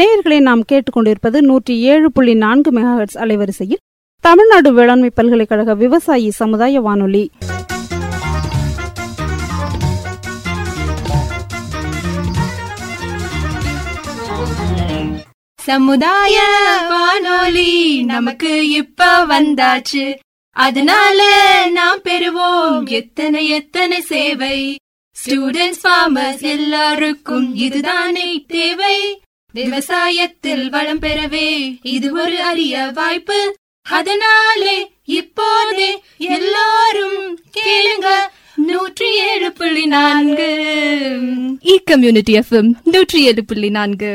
நேயர்களை நாம் கேட்டுக்கொண்டிருப்பது நூற்றி ஏழு புள்ளி நான்கு மெகாஹெட்ஸ் அலைவரிசையில் தமிழ்நாடு வேளாண்மை பல்கலைக்கழக விவசாயி சமுதாய வானொலி சமுதாய வானொலி நமக்கு இப்ப வந்தாச்சு அதனால நாம் பெறுவோம் எத்தனை எத்தனை சேவை ஸ்டூடெண்ட்ஸ் ஃபார்மர்ஸ் எல்லாருக்கும் இதுதானே தேவை விவசாயத்தில் வளம் பெறவே இது ஒரு அரிய வாய்ப்பு அதனாலே இப்போதே எல்லாரும் கேளுங்க நூற்றி ஏழு புள்ளி நான்கு இ கம்யூனிட்டி எஃப்எம் நூற்றி ஏழு புள்ளி நான்கு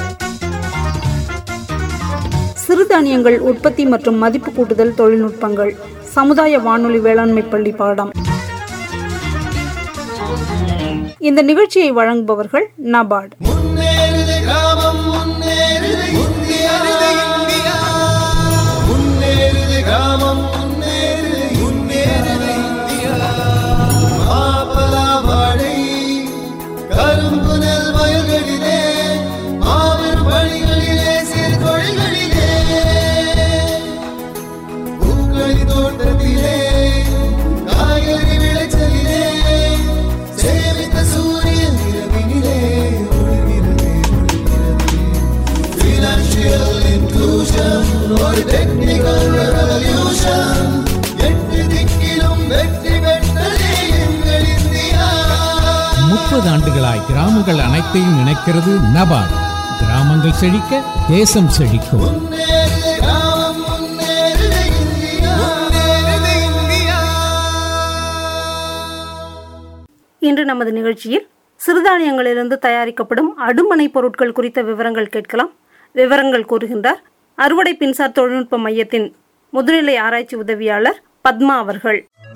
சிறுதானியங்கள் உற்பத்தி மற்றும் மதிப்பு கூட்டுதல் தொழில்நுட்பங்கள் சமுதாய வானொலி வேளாண்மை பள்ளி பாடம் இந்த நிகழ்ச்சியை வழங்குபவர்கள் நபார்டு முன்னேறுது கிராமம் முன்னேறுது இந்தியா முன்னேறுது கிராமம் முன்னேறுது முன்னேறுது இந்தியா மாப்பலா வாழை கரும்பு நெல் வயல்களிலே மாபெரும் பணிகளிலே சிறு தொழில்களிலே பூக்களி தோட்டத்திலே காய்கறி விளைச்சலிலே சேமித்த சூரியன் இரவினிலே ஒளிர்கிறது ஒளிர்கிறது Financial inclusion ஒரு technical revolution எட்டு திக்கிலும் வெற்றி பெற்றதே எங்கள் இந்தியா முப்பது ஆண்டுகளாய் கிராமங்கள் அனைத்தையும் இணைக்கிறது நபார்டு கிராமங்கள் செழிக்க தேசம் செழிக்கும் முன்னேறுது கிராமம் முன்னேறுது இந்தியா முன்னேறுது இந்தியா இன்று நமது நிகழ்ச்சியில் சிறுதானியங்களிலிருந்து தயாரிக்கப்படும் அடுமனை பொருட்கள் குறித்த விவரங்கள் கேட்கலாம் விவரங்கள் கூறுகின்றார் அறுவடை பின்சார் தொழில்நுட்ப மையத்தின் முதுநிலை ஆராய்ச்சி உதவியாளர் பத்மா அவர்கள்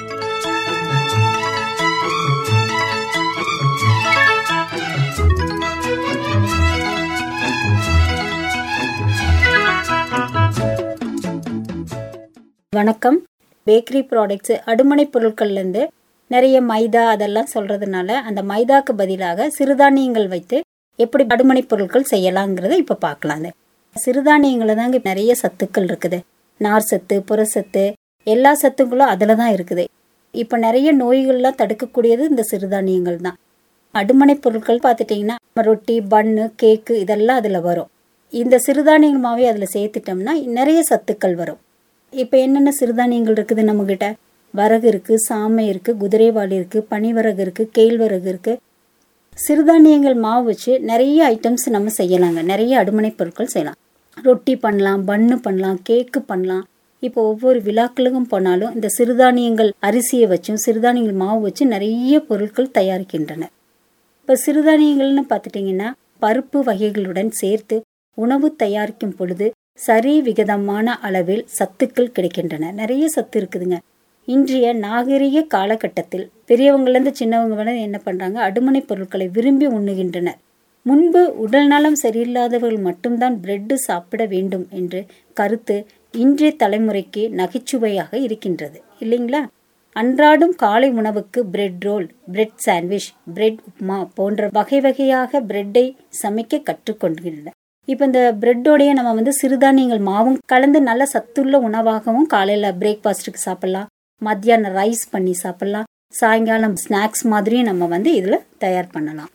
வணக்கம் பேக்கரி ப்ராடக்ட்ஸ் அடுமனை பொருட்கள்லேருந்து நிறைய மைதா அதெல்லாம் சொல்கிறதுனால அந்த மைதாக்கு பதிலாக சிறுதானியங்கள் வைத்து எப்படி அடுமனை பொருட்கள் செய்யலாங்கிறத இப்போ பார்க்கலாங்க சிறுதானியங்களில் தாங்க நிறைய சத்துக்கள் இருக்குது நார் சத்து புரசத்து எல்லா சத்துக்களும் அதில் தான் இருக்குது இப்போ நிறைய நோய்கள்லாம் தடுக்கக்கூடியது இந்த சிறுதானியங்கள் தான் அடுமனை பொருட்கள் பார்த்துட்டிங்கன்னா ரொட்டி பன்னு கேக்கு இதெல்லாம் அதில் வரும் இந்த சிறுதானியங்கள் மாவே அதில் சேர்த்துட்டோம்னா நிறைய சத்துக்கள் வரும் இப்போ என்னென்ன சிறுதானியங்கள் இருக்குது நம்மக்கிட்ட வரகு இருக்குது சாமை இருக்குது குதிரைவாளி இருக்குது பனிவரகு இருக்குது கேழ்வரகு இருக்குது சிறுதானியங்கள் மாவு வச்சு நிறைய ஐட்டம்ஸ் நம்ம செய்யலாங்க நிறைய அடுமனை பொருட்கள் செய்யலாம் ரொட்டி பண்ணலாம் பன்னு பண்ணலாம் கேக்கு பண்ணலாம் இப்போ ஒவ்வொரு விழாக்களுக்கும் போனாலும் இந்த சிறுதானியங்கள் அரிசியை வச்சும் சிறுதானியங்கள் மாவு வச்சு நிறைய பொருட்கள் தயாரிக்கின்றன இப்போ சிறுதானியங்கள்னு பார்த்துட்டிங்கன்னா பருப்பு வகைகளுடன் சேர்த்து உணவு தயாரிக்கும் பொழுது சரி விகிதமான அளவில் சத்துக்கள் கிடைக்கின்றன நிறைய சத்து இருக்குதுங்க இன்றைய நாகரிக காலகட்டத்தில் பெரியவங்கலேருந்து சின்னவங்க வரை என்ன பண்ணுறாங்க அடுமனை பொருட்களை விரும்பி உண்ணுகின்றனர் முன்பு உடல்நலம் சரியில்லாதவர்கள் மட்டும்தான் பிரெட்டு சாப்பிட வேண்டும் என்று கருத்து இன்றைய தலைமுறைக்கு நகைச்சுவையாக இருக்கின்றது இல்லைங்களா அன்றாடும் காலை உணவுக்கு bread roll bread sandwich bread upma போன்ற வகை வகையாக பிரெட்டை சமைக்க கற்றுக்கொள்கின்றனர் இப்போ இந்த பிரெட்டோடைய நம்ம வந்து சிறுதானியங்கள் மாவும் கலந்து நல்ல சத்துள்ள உணவாகவும் காலையில் பிரேக்ஃபாஸ்ட்டுக்கு சாப்பிட்லாம் மத்தியானம் ரைஸ் பண்ணி சாப்பிட்லாம் சாயங்காலம் ஸ்நாக்ஸ் மாதிரியும் நம்ம வந்து இதில் தயார் பண்ணலாம்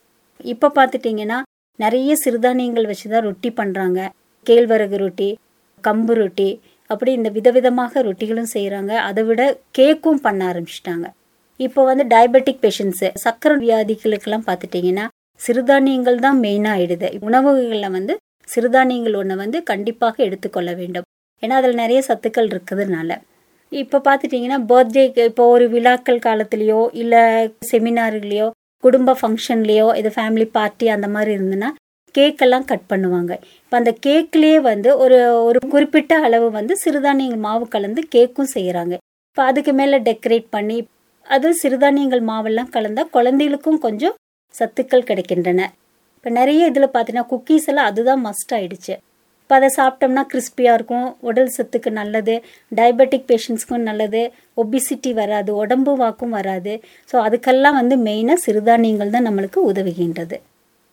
இப்போ பார்த்துட்டிங்கன்னா நிறைய சிறுதானியங்கள் வச்சு தான் ரொட்டி பண்ணுறாங்க கேழ்வரகு ரொட்டி கம்பு ரொட்டி அப்படி இந்த விதவிதமாக ரொட்டிகளும் செய்கிறாங்க அதை விட கேக்கும் பண்ண ஆரம்பிச்சிட்டாங்க இப்போ வந்து டயபெட்டிக் பேஷண்ட்ஸு சக்கரை வியாதிகளுக்கெல்லாம் பார்த்துட்டிங்கன்னா சிறுதானியங்கள் தான் மெயினாக ஆயிடுது உணவுகளில் வந்து சிறுதானியங்கள் ஒன்று வந்து கண்டிப்பாக எடுத்துக்கொள்ள வேண்டும் ஏன்னா அதில் நிறைய சத்துக்கள் இருக்கிறதுனால இப்போ பார்த்துட்டிங்கன்னா பர்த்டே இப்போ ஒரு விழாக்கள் காலத்துலேயோ இல்லை செமினார்களையோ குடும்ப ஃபங்க்ஷன்லேயோ இது ஃபேமிலி பார்ட்டி அந்த மாதிரி இருந்ததுன்னா கேக்கெல்லாம் கட் பண்ணுவாங்க இப்போ அந்த கேக்லேயே வந்து ஒரு ஒரு குறிப்பிட்ட அளவு வந்து சிறுதானியங்கள் மாவு கலந்து கேக்கும் செய்கிறாங்க இப்போ அதுக்கு மேலே டெக்கரேட் பண்ணி அது சிறுதானியங்கள் மாவெல்லாம் கலந்தால் குழந்தைகளுக்கும் கொஞ்சம் சத்துக்கள் கிடைக்கின்றன இப்போ நிறைய இதில் பார்த்தீங்கன்னா குக்கீஸ் எல்லாம் அதுதான் மஸ்ட் ஆயிடுச்சு இப்போ அதை சாப்பிட்டோம்னா கிறிஸ்பியாக இருக்கும் உடல் சத்துக்கு நல்லது டயபெட்டிக் பேஷண்ட்ஸ்க்கும் நல்லது ஒபிசிட்டி வராது உடம்பு வாக்கும் வராது ஸோ அதுக்கெல்லாம் வந்து மெயினாக சிறுதானியங்கள் தான் நம்மளுக்கு உதவுகின்றது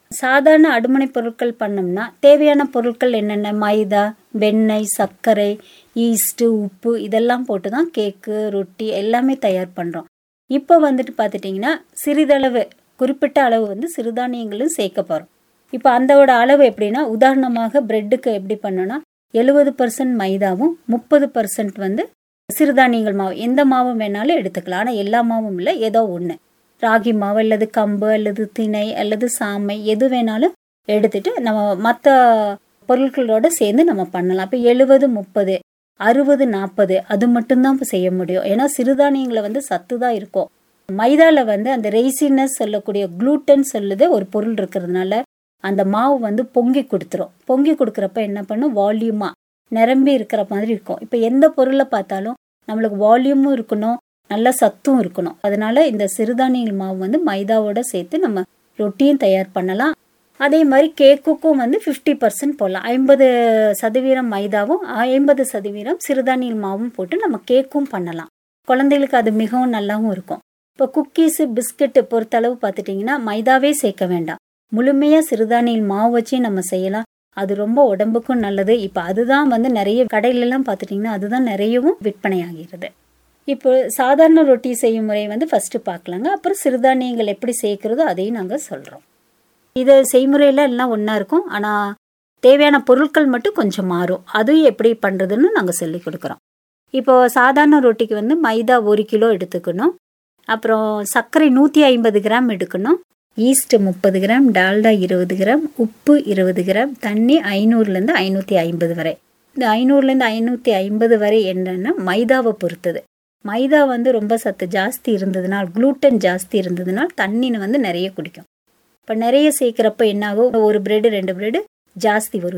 சாதாரண அடுமனை பொருட்கள் பண்ணோம்னா தேவையான பொருட்கள் என்னென்ன மைதா வெண்ணெய் சர்க்கரை ஈஸ்ட்டு உப்பு இதெல்லாம் போட்டு தான் கேக்கு ரொட்டி எல்லாமே தயார் பண்ணுறோம் இப்போ வந்துட்டு பார்த்துட்டிங்கன்னா சிறிதளவு குறிப்பிட்ட அளவு வந்து சிறுதானியங்களும் சேர்க்க போகிறோம் இப்போ அந்தோட அளவு எப்படின்னா உதாரணமாக பிரெட்டுக்கு எப்படி பண்ணோன்னா எழுபது பர்சன்ட் மைதாவும் முப்பது பர்சன்ட் வந்து சிறுதானியங்கள் மாவு எந்த மாவும் வேணாலும் எடுத்துக்கலாம் ஆனால் எல்லா மாவும் இல்லை ஏதோ ஒன்று ராகி மாவு அல்லது கம்பு அல்லது திணை அல்லது சாமை எது வேணாலும் எடுத்துட்டு நம்ம மற்ற பொருட்களோட சேர்ந்து நம்ம பண்ணலாம் இப்போ எழுபது முப்பது அறுபது நாற்பது அது மட்டும்தான் இப்போ செய்ய முடியும் ஏன்னா சிறுதானியங்களை வந்து சத்து தான் இருக்கும் மைதால வந்து அந்த ரெய்சினஸ் சொல்லக்கூடிய குளூட்டன் சொல்லுது ஒரு பொருள் இருக்கிறதுனால அந்த மாவு வந்து பொங்கி கொடுத்துரும் பொங்கி கொடுக்குறப்ப என்ன பண்ணும் வால்யூமா நிரம்பி இருக்கிற மாதிரி இருக்கும் இப்போ எந்த பொருளை பார்த்தாலும் நம்மளுக்கு வால்யூமும் இருக்கணும் நல்ல சத்தும் இருக்கணும் அதனால இந்த சிறுதானியங்கள் மாவு வந்து மைதாவோட சேர்த்து நம்ம ரொட்டியும் தயார் பண்ணலாம் அதே மாதிரி கேக்குக்கும் வந்து ஃபிஃப்டி பர்சன்ட் போடலாம் ஐம்பது சதவீதம் மைதாவும் ஐம்பது சதவீதம் சிறுதானியல் மாவும் போட்டு நம்ம கேக்கும் பண்ணலாம் குழந்தைகளுக்கு அது மிகவும் நல்லாவும் இருக்கும் இப்போ குக்கீஸு பிஸ்கட்டு பொறுத்தளவு பார்த்துட்டிங்கன்னா மைதாவே சேர்க்க வேண்டாம் முழுமையாக சிறுதானியல் மாவு வச்சு நம்ம செய்யலாம் அது ரொம்ப உடம்புக்கும் நல்லது இப்போ அதுதான் வந்து நிறைய கடையிலலாம் பார்த்துட்டிங்கன்னா அதுதான் நிறையவும் விற்பனை ஆகிறது இப்போ சாதாரண ரொட்டி செய்யும் முறை வந்து ஃபஸ்ட்டு பார்க்கலாங்க அப்புறம் சிறுதானியங்கள் எப்படி சேர்க்குறதோ அதையும் நாங்கள் சொல்கிறோம் இது செய்முறையில் எல்லாம் ஒன்றா இருக்கும் ஆனால் தேவையான பொருட்கள் மட்டும் கொஞ்சம் மாறும் அதுவும் எப்படி பண்ணுறதுன்னு நாங்கள் சொல்லி கொடுக்குறோம் இப்போ சாதாரண ரொட்டிக்கு வந்து மைதா ஒரு கிலோ எடுத்துக்கணும் அப்புறம் சர்க்கரை நூற்றி ஐம்பது கிராம் எடுக்கணும் ஈஸ்ட் முப்பது கிராம் டால்டா இருபது கிராம் உப்பு இருபது கிராம் தண்ணி ஐநூறுலேருந்து ஐநூற்றி ஐம்பது வரை இந்த ஐநூறுலேருந்து ஐநூற்றி ஐம்பது வரை என்னன்னா மைதாவை பொறுத்தது மைதா வந்து ரொம்ப சத்து ஜாஸ்தி இருந்ததுனால் குளூட்டன் ஜாஸ்தி இருந்ததுனால் தண்ணின்னு வந்து நிறைய குடிக்கும் இப்போ நிறைய சேர்க்குறப்ப என்னாகும் ஒரு பிரெட்டு ரெண்டு பிரெட்டு ஜாஸ்தி வரும்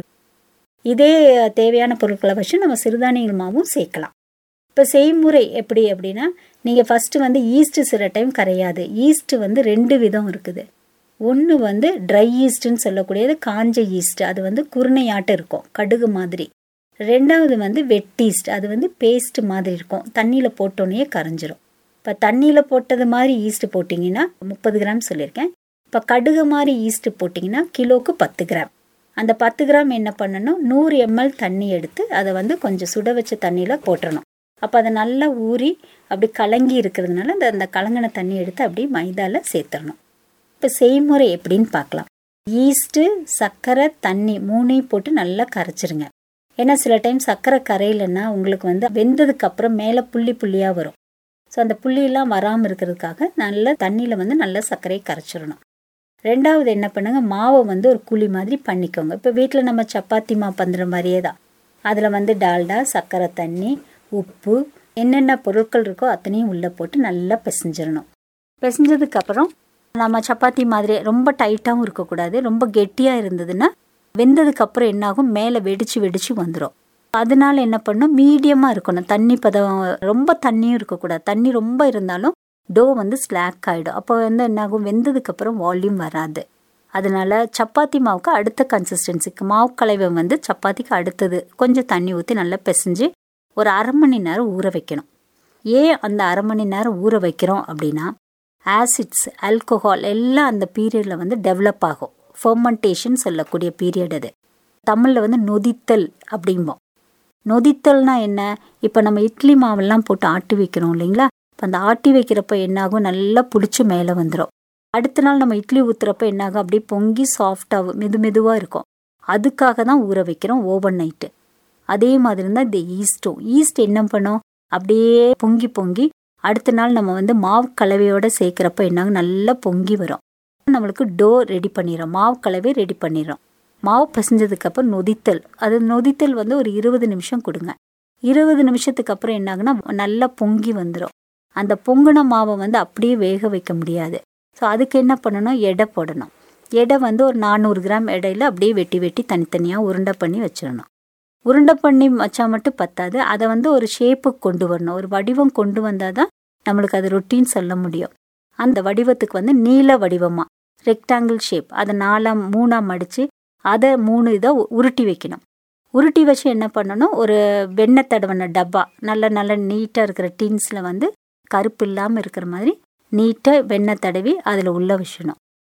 இதே தேவையான பொருட்களை வச்சு நம்ம சிறுதானியங்கள் மாவும் சேர்க்கலாம் இப்போ செய்முறை எப்படி அப்படின்னா நீங்கள் ஃபஸ்ட்டு வந்து ஈஸ்ட்டு சில டைம் கரையாது ஈஸ்ட்டு வந்து ரெண்டு விதம் இருக்குது ஒன்று வந்து ட்ரை ஈஸ்ட்டுன்னு சொல்லக்கூடியது காஞ்ச ஈஸ்ட் அது வந்து குருணையாட்டம் இருக்கும் கடுகு மாதிரி ரெண்டாவது வந்து வெட் ஈஸ்ட் அது வந்து பேஸ்ட் மாதிரி இருக்கும் தண்ணியில் போட்டோன்னே கரைஞ்சிரும் இப்போ தண்ணியில் போட்டது மாதிரி ஈஸ்ட் போட்டிங்கன்னா முப்பது கிராம் சொல்லியிருக்கேன் இப்போ கடுகு மாதிரி ஈஸ்ட் போட்டிங்கன்னா கிலோவுக்கு பத்து கிராம் அந்த பத்து கிராம் என்ன பண்ணணும் நூறு எம்எல் தண்ணி எடுத்து அதை வந்து கொஞ்சம் சுட வச்ச தண்ணியில் போட்டுறணும் அப்போ அதை நல்லா ஊறி அப்படி கலங்கி இருக்கிறதுனால அந்த அந்த கலங்கின தண்ணி எடுத்து அப்படியே மைதாவில் சேர்த்துடணும் இப்போ செய்முறை எப்படின்னு பார்க்கலாம் ஈஸ்ட்டு சர்க்கரை தண்ணி மூணையும் போட்டு நல்லா கரைச்சிருங்க ஏன்னா சில டைம் சர்க்கரை கரையிலன்னா உங்களுக்கு வந்து வெந்ததுக்கு அப்புறம் மேலே புள்ளி புள்ளியாக வரும் ஸோ அந்த புள்ளியெல்லாம் வராமல் இருக்கிறதுக்காக நல்ல தண்ணியில் வந்து நல்லா சர்க்கரையை கரைச்சிடணும் ரெண்டாவது என்ன பண்ணுங்க மாவை வந்து ஒரு குழி மாதிரி பண்ணிக்கோங்க இப்போ வீட்டில் நம்ம சப்பாத்தி மாவு பண்ணுற மாதிரியே தான் அதில் வந்து டால்டா சர்க்கரை தண்ணி உப்பு என்னென்ன பொருட்கள் இருக்கோ அத்தனையும் உள்ளே போட்டு நல்லா பிசைஞ்சிடணும் பிசைஞ்சதுக்கப்புறம் நம்ம சப்பாத்தி மாதிரி ரொம்ப டைட்டாகவும் இருக்கக்கூடாது ரொம்ப கெட்டியாக இருந்ததுன்னா வெந்ததுக்கப்புறம் என்னாகும் மேலே வெடிச்சு வெடிச்சு வந்துடும் அதனால என்ன பண்ணும் மீடியமாக இருக்கணும் தண்ணி பதம் ரொம்ப தண்ணியும் இருக்கக்கூடாது தண்ணி ரொம்ப இருந்தாலும் டோ வந்து ஸ்லாக் ஆகிடும் அப்போ வந்து என்னாகும் வெந்ததுக்கப்புறம் வால்யூம் வராது அதனால சப்பாத்தி மாவுக்கு அடுத்த கன்சிஸ்டன்சிக்கு மாவு கலைவை வந்து சப்பாத்திக்கு அடுத்தது கொஞ்சம் தண்ணி ஊற்றி நல்லா பிசைஞ்சு ஒரு அரை மணி நேரம் ஊற வைக்கணும் ஏன் அந்த அரை மணி நேரம் ஊற வைக்கிறோம் அப்படின்னா ஆசிட்ஸ் ஆல்கோஹால் எல்லாம் அந்த பீரியடில் வந்து டெவலப் ஆகும் ஃபர்மெண்டேஷன் சொல்லக்கூடிய பீரியட் அது தமிழில் வந்து நொதித்தல் அப்படிம்போம் நொதித்தல்னா என்ன இப்போ நம்ம இட்லி மாவெல்லாம் போட்டு ஆட்டி வைக்கிறோம் இல்லைங்களா இப்போ அந்த ஆட்டி வைக்கிறப்ப என்னாகும் நல்லா புளிச்சு மேலே வந்துடும் அடுத்த நாள் நம்ம இட்லி ஊற்றுறப்ப என்னாகும் அப்படியே பொங்கி சாஃப்டாகும் மெது மெதுவாக இருக்கும் அதுக்காக தான் ஊற வைக்கிறோம் ஓவன் நைட்டு அதே மாதிரி தான் இந்த ஈஸ்ட்டும் ஈஸ்ட் என்ன பண்ணும் அப்படியே பொங்கி பொங்கி அடுத்த நாள் நம்ம வந்து மாவு கலவையோட சேர்க்குறப்ப என்னாகும் நல்லா பொங்கி வரும் நம்மளுக்கு டோ ரெடி பண்ணிடும் மாவு கலவை ரெடி பண்ணிடும் மாவு பிசைஞ்சதுக்கப்புறம் நொதித்தல் அது நொதித்தல் வந்து ஒரு இருபது நிமிஷம் கொடுங்க இருபது நிமிஷத்துக்கு அப்புறம் என்னாகுன்னா நல்லா பொங்கி வந்துடும் அந்த பொங்கின மாவை வந்து அப்படியே வேக வைக்க முடியாது ஸோ அதுக்கு என்ன பண்ணணும் எடை போடணும் எடை வந்து ஒரு நானூறு கிராம் எடையில் அப்படியே வெட்டி வெட்டி தனித்தனியாக உருண்டை பண்ணி வச்சிடணும் உருண்டை பண்ணி வச்சா மட்டும் பத்தாது அதை வந்து ஒரு ஷேப்புக்கு கொண்டு வரணும் ஒரு வடிவம் கொண்டு வந்தால் தான் நம்மளுக்கு அது ரொட்டின்னு சொல்ல முடியும் அந்த வடிவத்துக்கு வந்து நீல வடிவமாக ரெக்டாங்கிள் ஷேப் அதை நாலாம் மூணாக மடித்து அதை மூணு இதை உருட்டி வைக்கணும் உருட்டி வச்சு என்ன பண்ணணும் ஒரு வெண்ணெய் தடவின டப்பா நல்ல நல்ல நீட்டாக இருக்கிற டின்ஸில் வந்து கருப்பு இல்லாமல் இருக்கிற மாதிரி நீட்டாக வெண்ணெய் தடவி அதில் உள்ள வச்சிடணும் ஸோ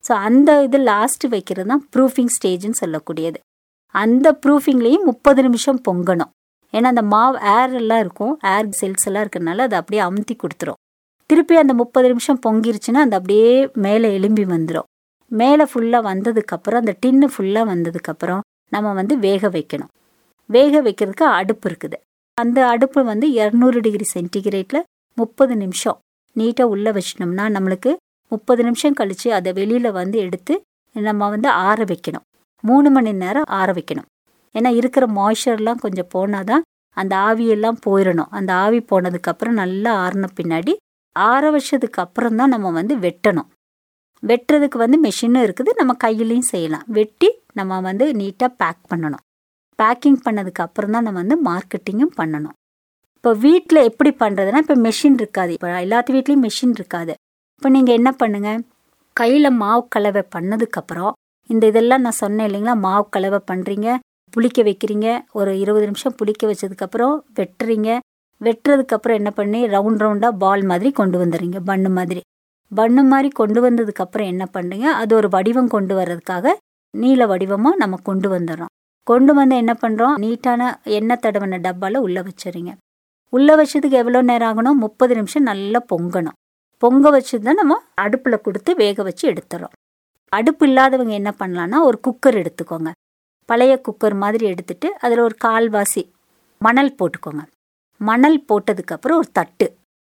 ஸோ அந்த இது லாஸ்ட் வைக்கிறது தான் ப்ரூஃபிங் ஸ்டேஜ்னு சொல்லக்கூடியது அந்த ப்ரூஃபிங்லேயும் முப்பது நிமிஷம் பொங்கணும் ஏன்னா அந்த மாவு ஏர் எல்லாம் இருக்கும் ஏர் செல்ஸ் எல்லாம் இருக்கிறதுனால அதை அப்படியே அமுத்தி கொடுத்துரும் திருப்பி அந்த முப்பது நிமிஷம் பொங்கிருச்சுன்னா அந்த அப்படியே மேலே எலும்பி வந்துடும் மேலே ஃபுல்லாக வந்ததுக்கப்புறம் அந்த டின்னு ஃபுல்லாக வந்ததுக்கப்புறம் நம்ம வந்து வேக வைக்கணும் வேக வைக்கிறதுக்கு அடுப்பு இருக்குது அந்த அடுப்பு வந்து இரநூறு டிகிரி சென்டிகிரேட்டில் முப்பது நிமிஷம் நீட்டாக உள்ளே வச்சிட்டோம்னா நம்மளுக்கு முப்பது நிமிஷம் கழித்து அதை வெளியில் வந்து எடுத்து நம்ம வந்து ஆற வைக்கணும் மூணு மணி நேரம் ஆற வைக்கணும் ஏன்னா இருக்கிற மாய்ச்சர்லாம் கொஞ்சம் போனால் தான் அந்த ஆவியெல்லாம் போயிடணும் அந்த ஆவி போனதுக்கப்புறம் நல்லா ஆறின பின்னாடி ஆற வச்சதுக்கு அப்புறம் தான் நம்ம வந்து வெட்டணும் வெட்டுறதுக்கு வந்து மெஷினும் இருக்குது நம்ம கையிலையும் செய்யலாம் வெட்டி நம்ம வந்து நீட்டாக பேக் பண்ணணும் பேக்கிங் பண்ணதுக்கு அப்புறம் தான் நம்ம வந்து மார்க்கெட்டிங்கும் பண்ணணும் இப்போ வீட்டில் எப்படி பண்ணுறதுன்னா இப்போ மெஷின் இருக்காது இப்போ எல்லாத்து வீட்லேயும் மெஷின் இருக்காது இப்போ நீங்கள் என்ன பண்ணுங்க கையில் மாவு கலவை பண்ணதுக்கப்புறம் இந்த இதெல்லாம் நான் சொன்னேன் இல்லைங்களா மாவு கலவை பண்ணுறீங்க புளிக்க வைக்கிறீங்க ஒரு இருபது நிமிஷம் புளிக்க வச்சதுக்கப்புறம் வெட்டுறீங்க வெட்டுறதுக்கப்புறம் என்ன பண்ணி ரவுண்ட் ரவுண்டாக பால் மாதிரி கொண்டு வந்துடுறீங்க பண்ணு மாதிரி பண்ணு மாதிரி கொண்டு வந்ததுக்கப்புறம் என்ன பண்ணுறீங்க அது ஒரு வடிவம் கொண்டு வர்றதுக்காக நீல வடிவமாக நம்ம கொண்டு வந்துடுறோம் கொண்டு வந்து என்ன பண்ணுறோம் நீட்டான எண்ணெய் தடவின டப்பாவில் உள்ளே வச்சுறீங்க உள்ளே வச்சதுக்கு எவ்வளோ நேரம் ஆகணும் முப்பது நிமிஷம் நல்லா பொங்கணும் பொங்க வச்சு தான் நம்ம அடுப்பில் கொடுத்து வேக வச்சு எடுத்துறோம் அடுப்பு இல்லாதவங்க என்ன பண்ணலான்னா ஒரு குக்கர் எடுத்துக்கோங்க பழைய குக்கர் மாதிரி எடுத்துட்டு அதில் ஒரு கால்வாசி மணல் போட்டுக்கோங்க மணல் போட்டதுக்கப்புறம் ஒரு தட்டு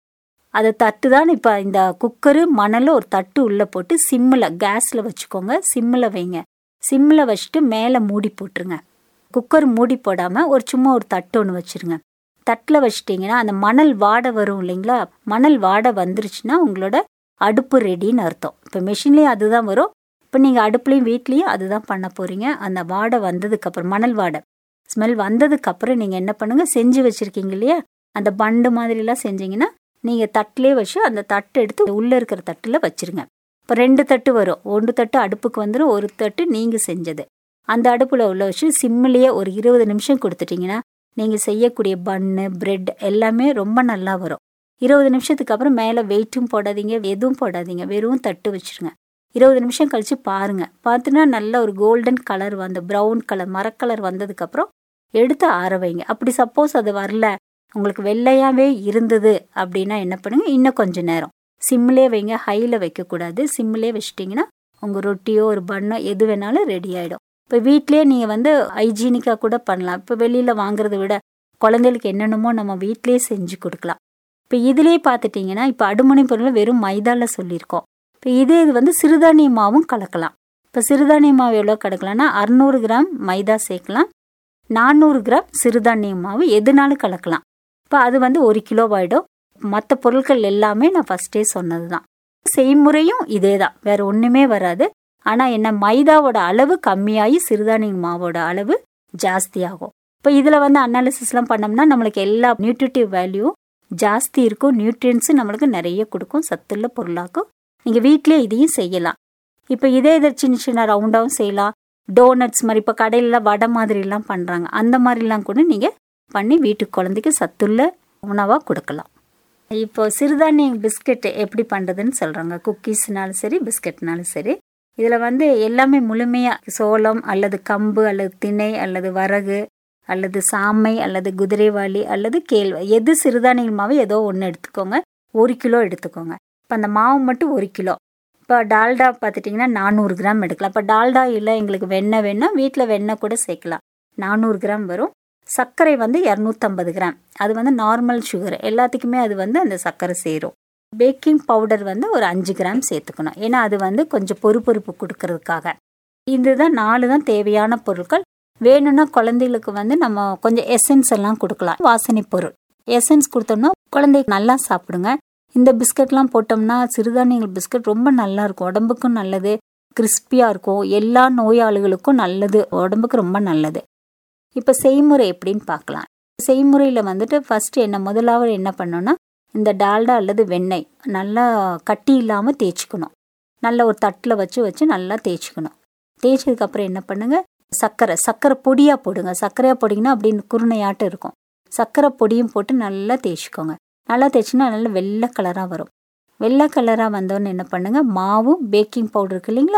அது தட்டு தான் இப்போ இந்த குக்கரு மணல் ஒரு தட்டு உள்ளே போட்டு சிம்மில் கேஸில் வச்சுக்கோங்க சிம்மில் வைங்க சிம்மில் வச்சுட்டு மேலே மூடி போட்டுருங்க குக்கர் மூடி போடாமல் ஒரு சும்மா ஒரு தட்டு ஒன்று வச்சுருங்க தட்டில் வச்சிட்டிங்கன்னா அந்த மணல் வாடை வரும் இல்லைங்களா மணல் வாடை வந்துருச்சுன்னா உங்களோட அடுப்பு ரெடின்னு அர்த்தம் இப்போ மிஷின்லேயும் அதுதான் வரும் இப்போ நீங்கள் அடுப்புலையும் வீட்லேயும் அதுதான் பண்ண போகிறீங்க அந்த வாடை வந்ததுக்கப்புறம் மணல் வாடை ஸ்மெல் வந்ததுக்கப்புறம் நீங்கள் என்ன பண்ணுங்கள் செஞ்சு வச்சுருக்கீங்க இல்லையா அந்த பண்டு மாதிரிலாம் செஞ்சீங்கன்னா நீங்கள் தட்டிலே வச்சு அந்த தட்டு எடுத்து உள்ளே இருக்கிற தட்டில் வச்சிருங்க இப்போ ரெண்டு தட்டு வரும் ஒன்று தட்டு அடுப்புக்கு வந்துடும் ஒரு தட்டு நீங்கள் செஞ்சது அந்த அடுப்பில் உள்ள வச்சு சிம்மிலேயே ஒரு இருபது நிமிஷம் கொடுத்துட்டிங்கன்னா நீங்கள் செய்யக்கூடிய பன்னு பிரெட் எல்லாமே ரொம்ப நல்லா வரும் இருபது நிமிஷத்துக்கு அப்புறம் மேலே வெயிட்டும் போடாதீங்க எதுவும் போடாதீங்க வெறும் தட்டு வச்சுருங்க இருபது நிமிஷம் கழித்து பாருங்கள் பார்த்துனா நல்ல ஒரு கோல்டன் கலர் வந்து ப்ரௌன் கலர் மரக்கலர் வந்ததுக்கப்புறம் எடுத்து ஆற வைங்க அப்படி சப்போஸ் அது வரல உங்களுக்கு வெள்ளையாகவே இருந்தது அப்படின்னா என்ன பண்ணுங்க இன்னும் கொஞ்ச நேரம் சிம்மிலே வைங்க ஹையில் வைக்கக்கூடாது சிம்மிலே வச்சிட்டிங்கன்னா உங்கள் ரொட்டியோ ஒரு பண்ணோ எது வேணாலும் ரெடி ஆகிடும் இப்போ வீட்லேயே நீங்கள் வந்து ஹைஜீனிக்காக கூட பண்ணலாம் இப்போ வெளியில் வாங்குறத விட குழந்தைகளுக்கு என்னென்னமோ நம்ம வீட்லேயே செஞ்சு கொடுக்கலாம் இப்போ இதுலேயே பார்த்துட்டிங்கன்னா இப்போ அடுமணி பொருள் வெறும் மைதாவில் சொல்லியிருக்கோம் இப்போ இதே இது வந்து சிறுதானிய மாவும் கலக்கலாம் இப்போ சிறுதானிய மாவு எவ்வளோ கலக்கலாம்னா அறநூறு கிராம் மைதா சேர்க்கலாம் நானூறு கிராம் சிறுதானிய மாவு எதுனாலும் கலக்கலாம் இப்போ அது வந்து ஒரு கிலோ ஆகிடும் மற்ற பொருட்கள் எல்லாமே நான் ஃபஸ்ட்டே சொன்னது தான் செய்முறையும் இதே தான் வேற ஒன்றுமே வராது ஆனால் என்ன மைதாவோட அளவு கம்மியாகி சிறுதானிய மாவோட அளவு ஜாஸ்தியாகும் இப்போ இதில் வந்து அனாலிசிஸ்லாம் பண்ணோம்னா நம்மளுக்கு எல்லா நியூட்ரிட்டிவ் வேல்யூ ஜாஸ்தி இருக்கும் நியூட்ரியன்ஸும் நம்மளுக்கு நிறைய கொடுக்கும் சத்துள்ள பொருளாக்கும் நீங்கள் வீட்டிலே இதையும் செய்யலாம் இப்போ இதே இதை சின்ன சின்ன ரவுண்டாகவும் செய்யலாம் டோனட்ஸ் மாதிரி இப்போ கடையிலலாம் வடை மாதிரிலாம் பண்ணுறாங்க அந்த மாதிரிலாம் கூட நீங்கள் பண்ணி வீட்டுக்கு குழந்தைக்கு சத்துள்ள உணவாக கொடுக்கலாம் இப்போ சிறுதானிய பிஸ்கட் எப்படி பண்ணுறதுன்னு சொல்கிறாங்க குக்கீஸ்னாலும் சரி பிஸ்கட்னாலும் சரி இதில் வந்து எல்லாமே முழுமையாக சோளம் அல்லது கம்பு அல்லது திணை அல்லது வரகு அல்லது சாமை அல்லது குதிரைவாளி அல்லது கேழ்வை எது சிறுதானிய மாவு ஏதோ ஒன்று எடுத்துக்கோங்க ஒரு கிலோ எடுத்துக்கோங்க இப்போ அந்த மாவு மட்டும் ஒரு கிலோ இப்போ டால்டா பார்த்துட்டிங்கன்னா நானூறு கிராம் எடுக்கலாம் இப்போ டால்டா இல்லை எங்களுக்கு வெண்ணெய் வேணா வீட்டில் வெண்ணெய் கூட சேர்க்கலாம் நானூறு கிராம் வரும் சர்க்கரை வந்து இரநூத்தம்பது கிராம் அது வந்து நார்மல் சுகர் எல்லாத்துக்குமே அது வந்து அந்த சர்க்கரை சேரும் பேக்கிங் பவுடர் வந்து ஒரு அஞ்சு கிராம் சேர்த்துக்கணும் ஏன்னா அது வந்து கொஞ்சம் பொறுப்பொறுப்பு கொடுக்கறதுக்காக இதுதான் நாலு தான் தேவையான பொருட்கள் வேணும்னா குழந்தைகளுக்கு வந்து நம்ம கொஞ்சம் எசன்ஸ் எல்லாம் கொடுக்கலாம் வாசனை பொருள் எசன்ஸ் கொடுத்தோம்னா குழந்தைக்கு நல்லா சாப்பிடுங்க இந்த பிஸ்கட்லாம் போட்டோம்னா சிறுதானியங்கள் பிஸ்கட் ரொம்ப நல்லா இருக்கும் உடம்புக்கும் நல்லது கிறிஸ்பியாக இருக்கும் எல்லா நோயாளிகளுக்கும் நல்லது உடம்புக்கு ரொம்ப நல்லது இப்போ செய்முறை எப்படின்னு பார்க்கலாம் செய்முறையில் வந்துட்டு ஃபர்ஸ்ட் என்ன முதலாவது என்ன பண்ணோன்னா இந்த டால்டா அல்லது வெண்ணெய் நல்லா கட்டி இல்லாமல் தேய்ச்சிக்கணும் நல்ல ஒரு தட்டில் வச்சு வச்சு நல்லா தேய்ச்சிக்கணும் தேய்ச்சதுக்கப்புறம் என்ன பண்ணுங்க சர்க்கரை சர்க்கரை பொடியாக போடுங்க சர்க்கரையாக போட்டிங்கன்னா அப்படின்னு குருணையாட்டம் இருக்கும் சர்க்கரை பொடியும் போட்டு நல்லா தேய்ச்சிக்கோங்க நல்லா தேய்ச்சினா நல்லா வெள்ளை கலராக வரும் வெள்ளை கலராக வந்தோன்னு என்ன பண்ணுங்க மாவும் பேக்கிங் பவுடர் இருக்கு இல்லைங்களா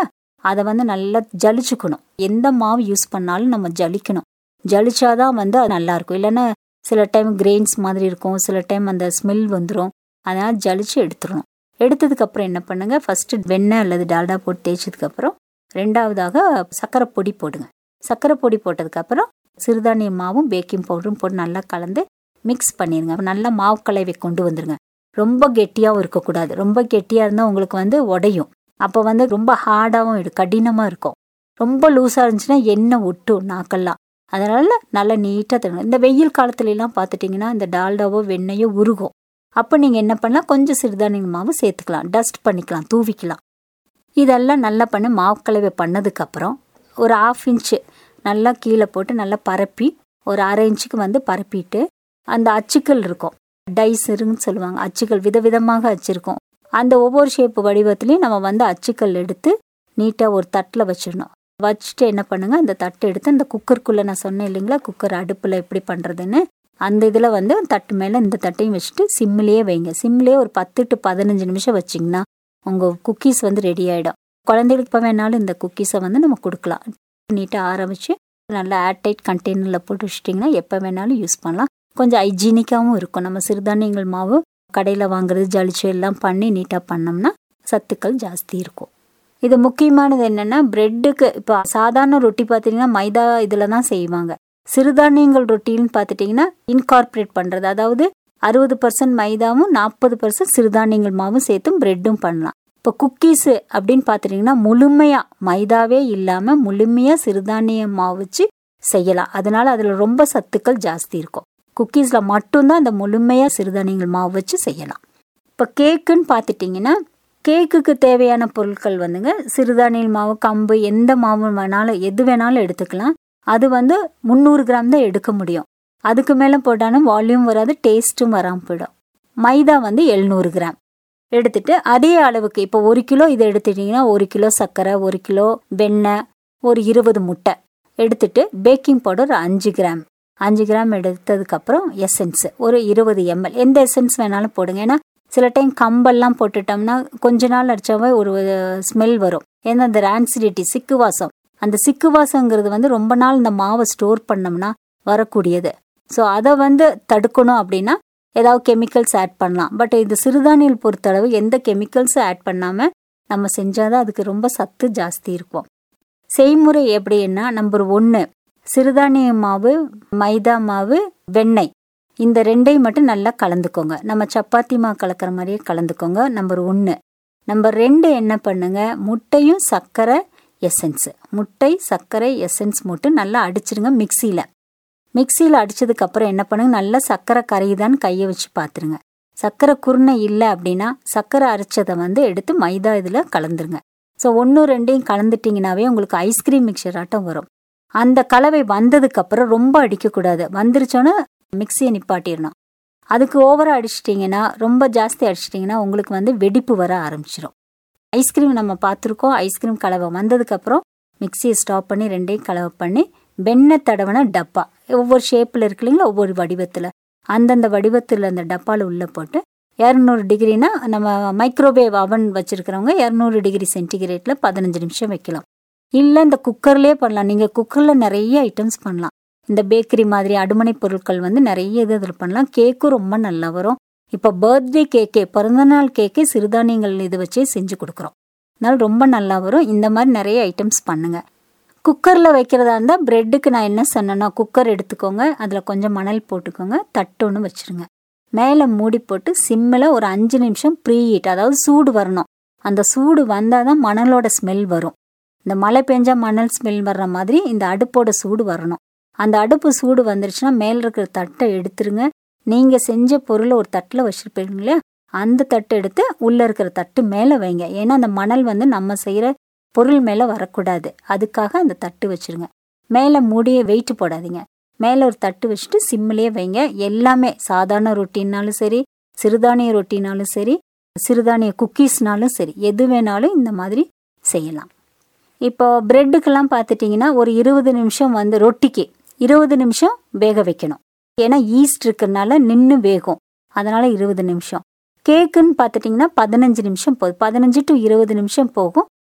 அதை வந்து நல்லா ஜலிச்சுக்கணும் எந்த மாவு யூஸ் பண்ணாலும் நம்ம ஜலிக்கணும் ஜலிச்சாதான் வந்து அது நல்லா இருக்கும் இல்லைன்னா சில டைம் கிரெயின்ஸ் மாதிரி இருக்கும் சில டைம் அந்த ஸ்மெல் வந்துடும் அதனால் ஜலிச்சு எடுத்துடணும் எடுத்ததுக்கப்புறம் என்ன பண்ணுங்க ஃபஸ்ட்டு வெண்ணெய் அல்லது டால்டா போட்டு தேய்ச்சதுக்கப்புறம் ரெண்டாவதாக சர்க்கரை பொடி போடுங்க சர்க்கரை பொடி போட்டதுக்கப்புறம் சிறுதானிய மாவும் பேக்கிங் பவுடரும் போட்டு நல்லா கலந்து மிக்ஸ் பண்ணிடுங்க நல்லா மாவு கலவை கொண்டு வந்துருங்க ரொம்ப கெட்டியாகவும் இருக்கக்கூடாது ரொம்ப கெட்டியாக இருந்தால் உங்களுக்கு வந்து உடையும் அப்போ வந்து ரொம்ப ஹார்டாகவும் இருக்கு கடினமாக இருக்கும் ரொம்ப லூஸாக இருந்துச்சுன்னா எண்ணெய் ஒட்டும் நாக்கெல்லாம் அதனால நல்லா நீட்டாக தரணும் இந்த வெயில் காலத்துலலாம் பார்த்துட்டிங்கன்னா இந்த டால்டாவோ வெண்ணெயோ உருகும் அப்போ நீங்கள் என்ன பண்ணலாம் கொஞ்சம் சிறுதானிய மாவு சேர்த்துக்கலாம் டஸ்ட் பண்ணிக்கலாம் தூவிக்கலாம் இதெல்லாம் நல்லா பண்ணி மாவு கலவை பண்ணதுக்கப்புறம் ஒரு ஆஃப் இன்ச்சு நல்லா கீழே போட்டு நல்லா பரப்பி ஒரு அரை இன்ச்சுக்கு வந்து பரப்பிட்டு அந்த அச்சுக்கள் இருக்கும் டைஸருன்னு சொல்லுவாங்க அச்சுக்கள் விதவிதமாக அச்சிருக்கும் அந்த ஒவ்வொரு ஷேப்பு வடிவத்துலையும் நம்ம வந்து அச்சுக்கள் எடுத்து நீட்டாக ஒரு தட்டில் வச்சிடணும் வச்சுட்டு என்ன பண்ணுங்க அந்த தட்டை எடுத்து அந்த குக்கருக்குள்ளே நான் சொன்னேன் இல்லைங்களா குக்கர் அடுப்பில் எப்படி பண்ணுறதுன்னு அந்த இதில் வந்து தட்டு மேலே இந்த தட்டையும் வச்சுட்டு சிம்மிலேயே வைங்க சிம்மிலேயே ஒரு பத்து டு பதினஞ்சு நிமிஷம் வச்சிங்கன்னா உங்கள் குக்கீஸ் வந்து ரெடி ஆகிடும் குழந்தைகளுக்கு இப்போ வேணாலும் இந்த குக்கீஸை வந்து நம்ம கொடுக்கலாம் நீட்டாக ஆற வச்சு நல்லா ஏர்டைட் கண்டெய்னரில் போட்டு வச்சிட்டிங்கன்னா எப்போ வேணாலும் யூஸ் பண்ணலாம் கொஞ்சம் ஹைஜீனிக்காகவும் இருக்கும் நம்ம சிறுதானியங்கள் மாவு கடையில் வாங்குறது ஜலிச்சு எல்லாம் பண்ணி நீட்டாக பண்ணோம்னா சத்துக்கள் ஜாஸ்தி இருக்கும் இது முக்கியமானது என்னென்னா ப்ரெட்டுக்கு இப்போ சாதாரண ரொட்டி பார்த்தீங்கன்னா மைதா இதில் தான் செய்வாங்க சிறுதானியங்கள் ரொட்டின்னு பார்த்துட்டிங்கன்னா இன்கார்பரேட் பண்ணுறது அதாவது அறுபது பர்சன்ட் மைதாவும் நாற்பது பர்சன்ட் சிறுதானியங்கள் மாவும் சேர்த்தும் ப்ரெட்டும் பண்ணலாம் இப்போ குக்கீஸு அப்படின்னு பார்த்துட்டிங்கன்னா முழுமையாக மைதாவே இல்லாமல் முழுமையாக சிறுதானிய மாவு வச்சு செய்யலாம் அதனால அதில் ரொம்ப சத்துக்கள் ஜாஸ்தி இருக்கும் குக்கீஸில் மட்டும்தான் அந்த முழுமையாக சிறுதானியங்கள் மாவு வச்சு செய்யலாம் இப்போ கேக்குன்னு பார்த்துட்டிங்கன்னா கேக்குக்கு தேவையான பொருட்கள் வந்துங்க சிறுதானிய மாவு கம்பு எந்த மாவு வேணாலும் எது வேணாலும் எடுத்துக்கலாம் அது வந்து முந்நூறு கிராம் தான் எடுக்க முடியும் அதுக்கு மேலே போட்டாலும் வால்யூம் வராது டேஸ்ட்டும் வராமல் போயிடும் மைதா வந்து எழுநூறு கிராம் எடுத்துட்டு அதே அளவுக்கு இப்போ ஒரு கிலோ இதை எடுத்துட்டிங்கன்னா ஒரு கிலோ சர்க்கரை ஒரு கிலோ வெண்ணெய் ஒரு இருபது முட்டை எடுத்துட்டு பேக்கிங் பவுடர் அஞ்சு கிராம் அஞ்சு கிராம் எடுத்ததுக்கப்புறம் எசன்ஸ் ஒரு இருபது எம்எல் எந்த எசன்ஸ் வேணாலும் போடுங்க ஏன்னா சில டைம் கம்பெல்லாம் போட்டுட்டோம்னா கொஞ்ச நாள் அடிச்சாவே ஒரு ஸ்மெல் வரும் ஏன்னா அந்த ரான்சிடிட்டி சிக்கு வாசம் அந்த சிக்கு வாசங்கிறது வந்து ரொம்ப நாள் இந்த மாவை ஸ்டோர் பண்ணோம்னா வரக்கூடியது ஸோ அதை வந்து தடுக்கணும் அப்படின்னா ஏதாவது கெமிக்கல்ஸ் ஆட் பண்ணலாம் பட் இது சிறுதானியல் பொறுத்தளவு எந்த கெமிக்கல்ஸும் ஆட் பண்ணாமல் நம்ம செஞ்சாதான் அதுக்கு ரொம்ப சத்து ஜாஸ்தி இருக்கும் செய்முறை எப்படின்னா நம்பர் ஒன்று சிறுதானிய மாவு மைதா மாவு வெண்ணெய் இந்த ரெண்டையும் மட்டும் நல்லா கலந்துக்கோங்க நம்ம சப்பாத்தி மாவு கலக்கிற மாதிரியே கலந்துக்கோங்க நம்பர் ஒன்று நம்பர் ரெண்டு என்ன பண்ணுங்க முட்டையும் சர்க்கரை எசன்ஸ் முட்டை சர்க்கரை எசன்ஸ் மட்டும் நல்லா அடிச்சிடுங்க மிக்சியில் மிக்சியில் அடிச்சதுக்கப்புறம் என்ன பண்ணுங்க நல்லா சர்க்கரை கரையுதான்னு கையை வச்சு பார்த்துருங்க சர்க்கரை குருணை இல்லை அப்படின்னா சர்க்கரை அரைச்சதை வந்து எடுத்து மைதா இதில் கலந்துருங்க ஸோ ஒன்று ரெண்டையும் கலந்துட்டிங்கனாவே உங்களுக்கு ஐஸ்கிரீம் மிக்சர் ஆட்டம் வரும் அந்த கலவை வந்ததுக்கப்புறம் ரொம்ப அடிக்கக்கூடாது வந்துருச்சோன்னே மிக்சியை நிப்பாட்டிடணும் அதுக்கு ஓவராக அடிச்சிட்டிங்கன்னா ரொம்ப ஜாஸ்தி அடிச்சிட்டிங்கன்னா உங்களுக்கு வந்து வெடிப்பு வர ஆரம்பிச்சிடும் ஐஸ்கிரீம் நம்ம பார்த்துருக்கோம் ஐஸ்கிரீம் கலவை வந்ததுக்கப்புறம் மிக்சியை ஸ்டாப் பண்ணி ரெண்டையும் கலவை பண்ணி வெண்ணெய் தடவின டப்பா ஒவ்வொரு ஷேப்பில் இருக்கு இல்லைங்களா ஒவ்வொரு வடிவத்தில் அந்தந்த வடிவத்தில் அந்த டப்பாவில் உள்ளே போட்டு இரநூறு டிகிரினா நம்ம மைக்ரோவேவ் அவன் வச்சுருக்கிறவங்க இரநூறு டிகிரி சென்டிகிரேட்டில் பதினஞ்சு நிமிஷம் வைக்கலாம் இல்லை இந்த குக்கர்லேயே பண்ணலாம் நீங்கள் குக்கரில் நிறைய ஐட்டம்ஸ் பண்ணலாம் இந்த பேக்கரி மாதிரி அடுமனை பொருட்கள் வந்து நிறைய இது இதில் பண்ணலாம் கேக்கும் ரொம்ப நல்லா வரும் இப்போ பர்த்டே கேக்கே பிறந்தநாள் கேக்கே சிறுதானியங்கள் இது வச்சே செஞ்சு கொடுக்குறோம் அதனால ரொம்ப நல்லா வரும் இந்த மாதிரி நிறைய ஐட்டம்ஸ் பண்ணுங்க குக்கரில் வைக்கிறதா இருந்தால் ப்ரெட்டுக்கு நான் என்ன சொன்னேன்னா குக்கர் எடுத்துக்கோங்க அதில் கொஞ்சம் மணல் போட்டுக்கோங்க தட்டு ஒன்று வச்சுருங்க மேலே மூடி போட்டு சிம்மில் ஒரு அஞ்சு நிமிஷம் ப்ரீ ஹீட் அதாவது சூடு வரணும் அந்த சூடு வந்தால் தான் மணலோட ஸ்மெல் வரும் இந்த மழை பெஞ்சா மணல் ஸ்மெல் வர்ற மாதிரி இந்த அடுப்போட சூடு வரணும் அந்த அடுப்பு சூடு வந்துருச்சுன்னா மேலே இருக்கிற தட்டை எடுத்துருங்க நீங்கள் செஞ்ச பொருளை ஒரு தட்டில் வச்சுருப்பீங்க இல்லையா அந்த தட்டை எடுத்து உள்ளே இருக்கிற தட்டு மேலே வைங்க ஏன்னா அந்த மணல் வந்து நம்ம செய்கிற பொருள் மேலே வரக்கூடாது அதுக்காக அந்த தட்டு வச்சுருங்க மேலே மூடிய வெயிட் போடாதீங்க மேலே ஒரு தட்டு வச்சுட்டு சிம்மிலே வைங்க எல்லாமே சாதாரண ரொட்டினாலும் சரி சிறுதானிய ரொட்டினாலும் சரி சிறுதானிய குக்கீஸ்னாலும் சரி எது வேணாலும் இந்த மாதிரி செய்யலாம் இப்போ பிரெட்டுக்கெல்லாம் பார்த்துட்டிங்கன்னா ஒரு இருபது நிமிஷம் வந்து ரொட்டிக்கு இருபது நிமிஷம் வேக வைக்கணும் ஏன்னா ஈஸ்ட் இருக்கிறனால நின்று வேகும் அதனால இருபது நிமிஷம் கேக்குன்னு பார்த்துட்டிங்கன்னா பதினஞ்சு நிமிஷம் போகுது பதினஞ்சு டு இருபது நிமிஷம் போகும்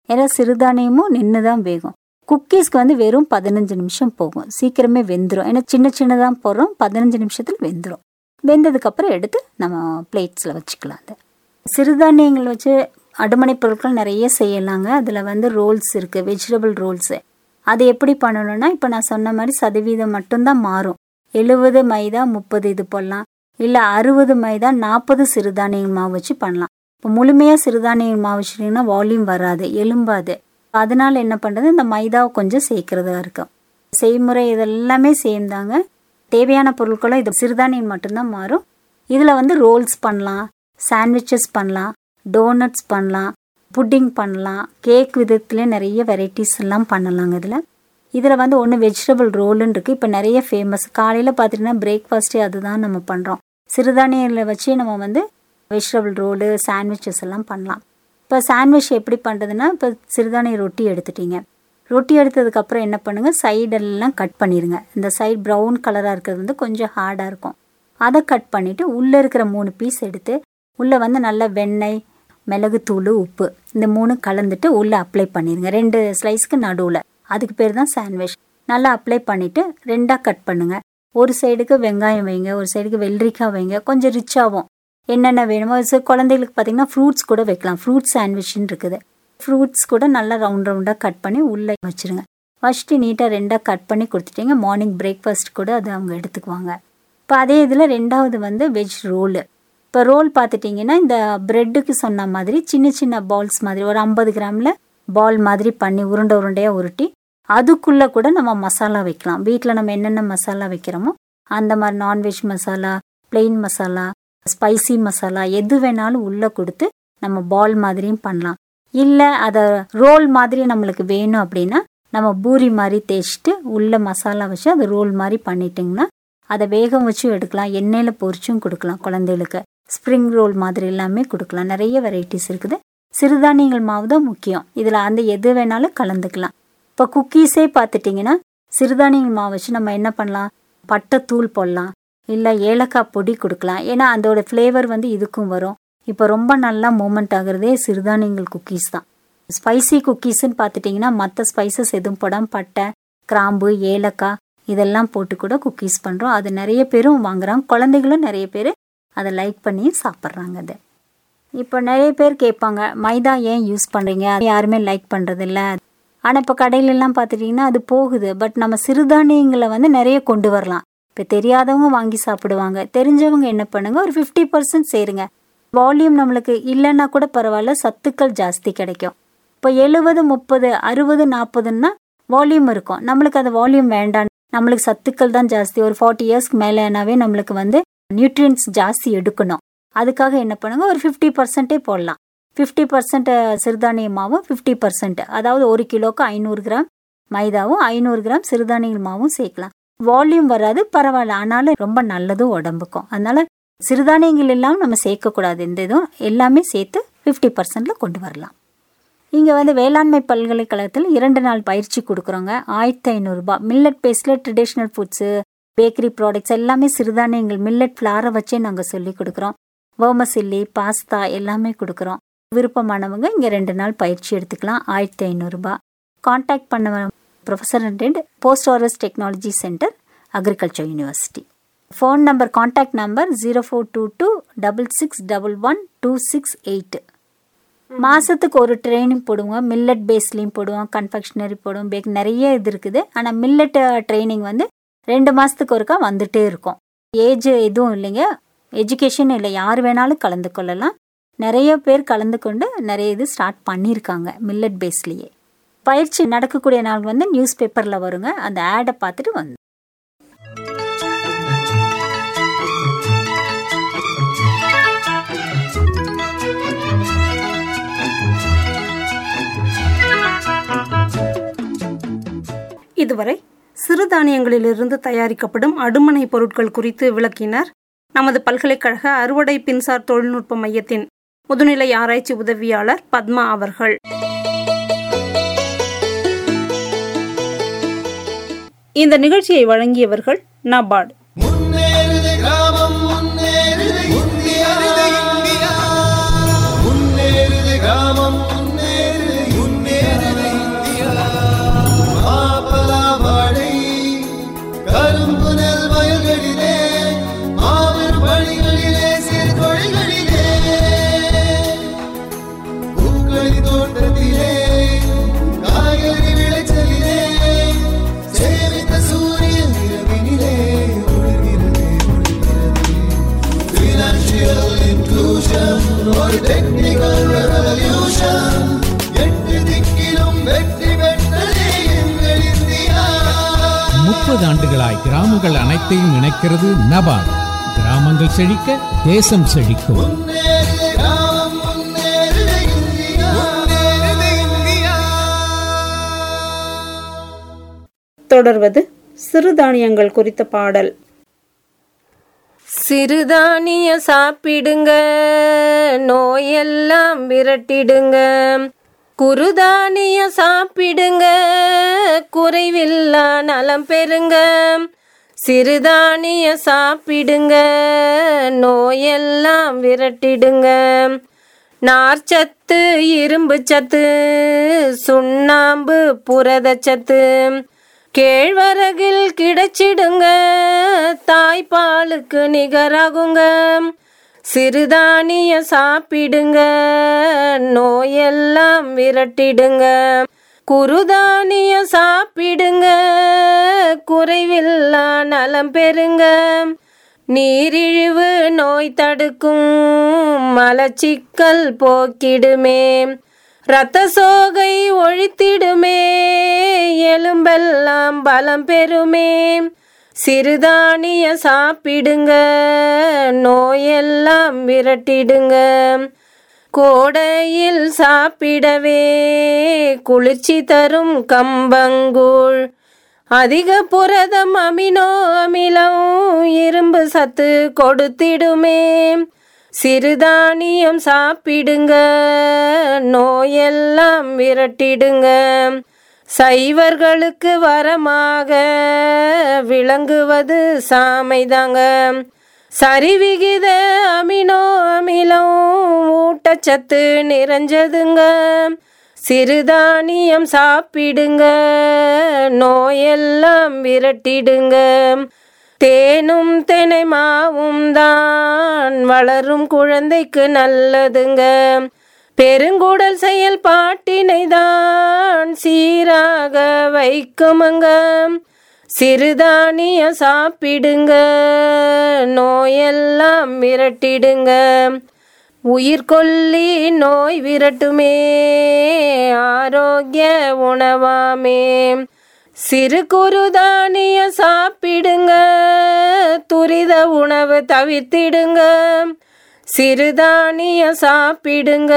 ஏன்னா சிறுதானியமும் நின்று தான் வேகும் குக்கீஸ்க்கு வந்து வெறும் பதினஞ்சு நிமிஷம் போகும் சீக்கிரமே வெந்துடும் ஏன்னா சின்ன சின்னதாக போடுறோம் பதினஞ்சு நிமிஷத்தில் வெந்துடும் வெந்ததுக்கப்புறம் எடுத்து நம்ம பிளேட்ஸில் வச்சுக்கலாம் அதை சிறுதானியங்கள் வச்சு அடுமனை பொருட்கள் நிறைய செய்யலாங்க அதில் வந்து ரோல்ஸ் இருக்குது வெஜிடபிள் ரோல்ஸு அது எப்படி பண்ணணும்னா இப்போ நான் சொன்ன மாதிரி சதவீதம் மட்டும்தான் மாறும் எழுபது மைதா முப்பது இது போடலாம் இல்லை அறுபது மைதா நாற்பது சிறுதானிய மாவு வச்சு பண்ணலாம் இப்போ முழுமையாக சிறுதானிய மாவு வச்சுட்டிங்கன்னா வால்யூம் வராது எலும்பாது அதனால என்ன பண்ணுறது இந்த மைதாவை கொஞ்சம் சேர்க்கறதா இருக்கும் செய்முறை இதெல்லாமே சேம் தாங்க தேவையான பொருட்களும் இது சிறுதானியம் மட்டும்தான் மாறும் இதில் வந்து ரோல்ஸ் பண்ணலாம் சாண்ட்விச்சஸ் பண்ணலாம் டோனட்ஸ் பண்ணலாம் புட்டிங் பண்ணலாம் கேக் விதத்துலேயே நிறைய வெரைட்டிஸ் எல்லாம் பண்ணலாங்க இதில் இதில் வந்து ஒன்று வெஜிடபிள் ரோலுன்னு இருக்குது இப்போ நிறைய ஃபேமஸ் காலையில் பார்த்துட்டிங்கன்னா பிரேக்ஃபாஸ்ட்டே அதுதான் நம்ம பண்ணுறோம் சிறுதானியில் வச்சு நம்ம வந்து வெஜிடபிள் ரோலு சாண்ட்விச்சஸ் எல்லாம் பண்ணலாம் இப்போ சாண்ட்விச் எப்படி பண்ணுறதுன்னா இப்போ சிறுதானிய ரொட்டி எடுத்துட்டீங்க ரொட்டி எடுத்ததுக்கப்புறம் என்ன பண்ணுங்கள் சைடெல்லாம் கட் பண்ணிடுங்க இந்த சைடு ப்ரௌன் கலராக இருக்கிறது வந்து கொஞ்சம் ஹார்டாக இருக்கும் அதை கட் பண்ணிவிட்டு உள்ளே இருக்கிற மூணு பீஸ் எடுத்து உள்ளே வந்து நல்லா வெண்ணெய் மிளகுத்தூள் உப்பு இந்த மூணு கலந்துட்டு உள்ளே அப்ளை பண்ணிடுங்க ரெண்டு ஸ்லைஸ்க்கு நடுவில் அதுக்கு பேர் தான் சாண்ட்விச் நல்லா அப்ளை பண்ணிவிட்டு ரெண்டாக கட் பண்ணுங்கள் ஒரு சைடுக்கு வெங்காயம் வைங்க ஒரு சைடுக்கு வெள்ளரிக்காய் வைங்க கொஞ்சம் ரிச்சாகவும் என்னென்ன வேணுமோ சரி, குழந்தைகளுக்கு பார்த்தீங்கன்னா ஃப்ரூட்ஸ் கூட வைக்கலாம் ஃப்ரூட் சாண்ட்விச்னு இருக்குது ஃப்ரூட்ஸ் கூட நல்லா ரவுண்ட் ரவுண்டாக கட் பண்ணி உள்ளே வச்சுருங்க வச்சுட்டு நீட்டாக ரெண்டாக கட் பண்ணி கொடுத்துட்டீங்க மார்னிங் பிரேக்ஃபாஸ்ட் கூட அது அவங்க எடுத்துக்குவாங்க இப்போ அதே இதில் ரெண்டாவது வந்து வெஜ் ரோலு இப்போ ரோல் பார்த்துட்டிங்கன்னா இந்த ப்ரெட்டுக்கு சொன்ன மாதிரி சின்ன சின்ன பால்ஸ் மாதிரி ஒரு ஐம்பது கிராமில் பால் மாதிரி பண்ணி உருண்டை உருண்டையாக உருட்டி அதுக்குள்ளே கூட நம்ம மசாலா வைக்கலாம் வீட்டில் நம்ம என்னென்ன மசாலா வைக்கிறோமோ அந்த மாதிரி non veg masala plain masala spicy masala எது வேணாலும் உள்ளே கொடுத்து நம்ம பால் மாதிரியும் பண்ணலாம் இல்லை அதை ரோல் மாதிரி நம்மளுக்கு வேணும் அப்படின்னா நம்ம பூரி மாதிரி தேய்ச்சிட்டு உள்ள மசாலா வச்சு அதை ரோல் மாதிரி பண்ணிட்டிங்கன்னா அதை வேகம் வச்சும் எடுக்கலாம் எண்ணெயில் பொரிச்சும் கொடுக்கலாம் குழந்தைகளுக்கு ஸ்ப்ரிங் ரோல் மாதிரி எல்லாமே கொடுக்கலாம் நிறைய வெரைட்டிஸ் இருக்குது சிறுதானியங்கள் மாவு தான் முக்கியம் இதில் அந்த எது வேணாலும் கலந்துக்கலாம் இப்போ குக்கீஸே பார்த்துட்டிங்கன்னா சிறுதானியங்கள் மாவு வச்சு நம்ம என்ன பண்ணலாம் பட்டைத்தூள் போடலாம் இல்லை ஏலக்காய் பொடி கொடுக்கலாம் ஏன்னா அதோட ஃப்ளேவர் வந்து இதுக்கும் வரும் இப்போ ரொம்ப நல்லா மூமெண்ட் ஆகுறதே சிறுதானியங்கள் குக்கீஸ் தான் ஸ்பைசி குக்கீஸ்ன்னு பார்த்துட்டிங்கன்னா மற்ற ஸ்பைசஸ் எதுவும் போடாமல் பட்டை கிராம்பு ஏலக்காய் இதெல்லாம் போட்டு கூட குக்கீஸ் பண்ணுறோம் அது நிறைய பேரும் வாங்குறாங்க குழந்தைகளும் நிறைய பேர் அதை லைக் பண்ணி சாப்பிட்றாங்க அதை இப்போ நிறைய பேர் கேட்பாங்க மைதா ஏன் யூஸ் பண்ணுறீங்க யாருமே லைக் பண்ணுறதில்ல ஆனால் இப்போ கடையிலெல்லாம் பார்த்துட்டிங்கன்னா அது போகுது பட் நம்ம சிறுதானியங்களை வந்து நிறைய கொண்டு வரலாம் இப்போ தெரியாதவங்க வாங்கி சாப்பிடுவாங்க தெரிஞ்சவங்க என்ன பண்ணுங்க ஒரு ஃபிஃப்டி பர்சன்ட் சேருங்க வால்யூம் நம்மளுக்கு இல்லைன்னா கூட பரவாயில்ல சத்துக்கள் ஜாஸ்தி கிடைக்கும் இப்போ எழுபது முப்பது அறுபது நாற்பதுன்னா வால்யூம் இருக்கும் நம்மளுக்கு அந்த வால்யூம் வேண்டாம் நம்மளுக்கு சத்துக்கள் தான் ஜாஸ்தி ஒரு ஃபார்ட்டி இயர்ஸ்க்கு மேலேனாவே நம்மளுக்கு வந்து நியூட்ரியன்ஸ் ஜாஸ்தி எடுக்கணும் அதுக்காக என்ன பண்ணுங்க ஒரு ஃபிஃப்டி பர்சன்டே போடலாம் ஃபிஃப்டி பர்சன்ட் சிறுதானிய மாவும் ஃபிஃப்டி பர்சன்ட் அதாவது ஒரு கிலோக்கு ஐநூறு கிராம் மைதாவும் ஐநூறு கிராம் சிறுதானிய மாவும் சேர்க்கலாம் வால்யூம் வராது பரவாயில்ல ஆனாலும் ரொம்ப நல்லதும் உடம்புக்கும் அதனால சிறுதானியங்கள் எல்லாம் நம்ம சேர்க்கக்கூடாது எந்த இதுவும் எல்லாமே சேர்த்து ஃபிஃப்டி பர்சன்ட்ல கொண்டு வரலாம் இங்கே வந்து வேளாண்மை பல்கலைக்கழகத்தில் இரண்டு நாள் பயிற்சி கொடுக்குறோங்க ஆயிரத்தி ஐநூறுரூபா மில்லட் பேஸில் ட்ரெடிஷ்னல் ஃபுட்ஸு பேக்கரி ப்ராடக்ட்ஸ் எல்லாமே சிறுதானியங்கள் மில்லட் ஃப்ளாரை வச்சே நாங்கள் சொல்லி கொடுக்குறோம் வேர்மசில்லி பாஸ்தா எல்லாமே கொடுக்குறோம் விருப்பமானவங்க இங்கே ரெண்டு நாள் பயிற்சி எடுத்துக்கலாம் ஆயிரத்தி ஐநூறுரூபா காண்டாக்ட் பண்ண professor and post harvest technology centre agriculture university phone number contact number zero four two two double six double one two six eight மாதத்துக்கு ஒரு ட்ரைனிங் போடுவோம் மில்லட் பேஸ்லேயும் போடுவோம் கன்ஃபெக்ஷனரி போடுவோம் பேக் நிறைய இது இருக்குது ஆனால் மில்லட் ட்ரைனிங் வந்து ரெண்டு மாதத்துக்கு ஒருக்கா வந்துட்டே இருக்கும் ஏஜ் எதுவும் இல்லைங்க எஜுகேஷன் இல்லை யார் வேணாலும் கலந்து கொள்ளலாம் நிறைய பேர் கலந்து கொண்டு நிறைய இது ஸ்டார்ட் பண்ணியிருக்காங்க மில்லட் பேஸ்லேயே பயிற்சி நடக்கக்கூடிய நாள் வந்து நியூஸ் பேப்பரில் வருங்க அந்த ஆடை பார்த்துட்டு வந்து இதுவரை சிறுதானியங்களிலிருந்து தயாரிக்கப்படும் அடுமனை பொருட்கள் குறித்து விளக்கினார் நமது பல்கலைக்கழக அறுவடை பின்சார் தொழில்நுட்ப மையத்தின் முதுநிலை ஆராய்ச்சி உதவியாளர் பத்மா அவர்கள் இந்த நிகழ்ச்சியை வழங்கியவர்கள் நபார்டு முன்னேறுது கிராமம் முன்னேறுது இந்தியா முன்னேறுது கிராமம் முன்னேறுது முன்னேறுது முப்பது ஆண்டுகளாய் கிராமங்கள் அனைத்தையும் இணைக்கிறது நபார்டு கிராமங்கள் செழிக்க தேசம் செழிக்கும் முன்னேறுது கிராமம் முன்னேறுது இந்தியா முன்னேறுது இந்தியா தொடர்வது சிறுதானியங்கள் குறித்த பாடல் சிறுதானிய சாப்பிடுங்க நோயெல்லாம் விரட்டிடுங்க குறுதானிய சாப்பிடுங்க குறைவில்லா நலம் பெறுங்க சிறுதானிய சாப்பிடுங்க நோயெல்லாம் விரட்டிடுங்க நார்ச்சத்து இரும்பு சத்து சுண்ணாம்பு புரதச்சத்து கேழ்வரகில் கிடைச்சிடுங்க தாய்ப்பாலுக்கு நிகராகுங்க சிறுதானிய சாப்பிடுங்க நோயெல்லாம் விரட்டிடுங்க குறுதானிய சாப்பிடுங்க குறைவில்லா நலம் பெறுங்க நீரிழிவு நோய் தடுக்கும் மலச்சிக்கல் போக்கிடுமே இரத்த சோகை ஒழித்திடுமே எலும்பெல்லாம் பலம் பெறுமே சிறுதானிய சாப்பிடுங்க நோயெல்லாம் விரட்டிடுங்க கோடையில் சாப்பிடவே குளிர்ச்சி தரும் கம்பங்கூழ் அதிக புரதம் அமினோ அமிலம் இரும்பு சத்து கொடுத்திடுமே சிறுதானியம் சாப்பிடுங்க நோயெல்லாம் விரட்டிடுங்க சைவர்களுக்கு வரமாக விளங்குவது சாமைதாங்க சரிவிகித அமினோ அமிலம் ஊட்டச்சத்து நிறைஞ்சதுங்க சிறுதானியம் சாப்பிடுங்க நோயெல்லாம் விரட்டிடுங்க தேனும் தினை மாவும் தான் வளரும் குழந்தைக்கு நல்லதுங்க பெருங்குடல் செயல்பாட்டினை தான் சீராக வைக்குமங்க சிறுதானிய சாப்பிடுங்க நோயெல்லாம் விரட்டிடுங்க உயிர்கொல்லி நோய் விரட்டுமே ஆரோக்கிய உணவாமே சிறு குறுதானிய சாப்பிடுங்க துரித உணவு தவிர்த்திடுங்க சிறுதானிய சாப்பிடுங்க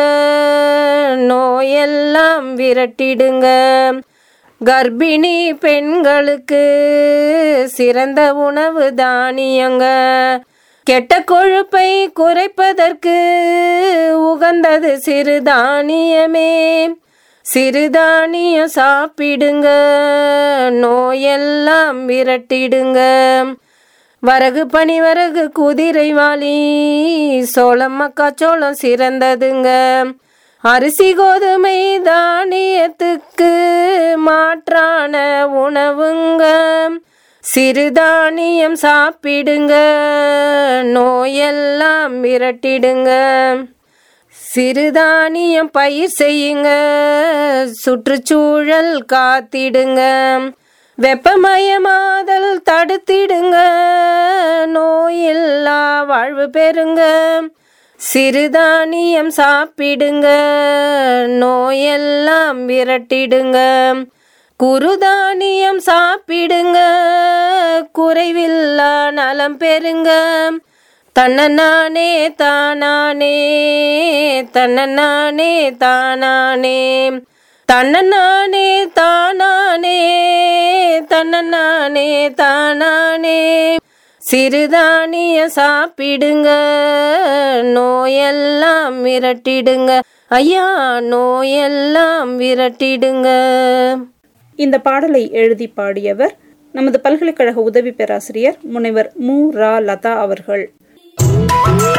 நோயெல்லாம் விரட்டிடுங்க கர்ப்பிணி பெண்களுக்கு சிறந்த உணவு தானியங்க கெட்ட கொழுப்பை குறைப்பதற்கு உகந்தது சிறுதானியமே சிறுதானிய சாப்பிடுங்க நோயெல்லாம் விரட்டிடுங்க வரகு பனிவரகு குதிரை வாலி சோளம் மக்காச்சோளம் சிறந்ததுங்க அரிசி கோதுமை தானியத்துக்கு மாற்றான உணவுங்க சிறுதானியம் சாப்பிடுங்க நோயெல்லாம் விரட்டிடுங்க சிறுதானியம் பயிர் செய்யுங்க சுற்றுச்சூழல் காத்திடுங்க வெப்பமயமாதல் தடுத்திடுங்க நோயில்லா வாழ்வு பெறுங்க சிறுதானியம் சாப்பிடுங்க நோயெல்லாம் விரட்டிடுங்க குறுதானியம் சாப்பிடுங்க குறைவில்லா நலம் பெறுங்க தன்னநானே தானானே தன்னநானே தானானே தன்னநானே தானானே தன்னநானே தானானே சிறுதானிய சாப்பிடுங்க நோயெல்லாம் விரட்டிடுங்க ஐயா நோயெல்லாம் விரட்டிடுங்க இந்த பாடலை எழுதி பாடியவர் நமது பல்கலைக்கழக உதவி பேராசிரியர் முனைவர் மு ரா லதா அவர்கள்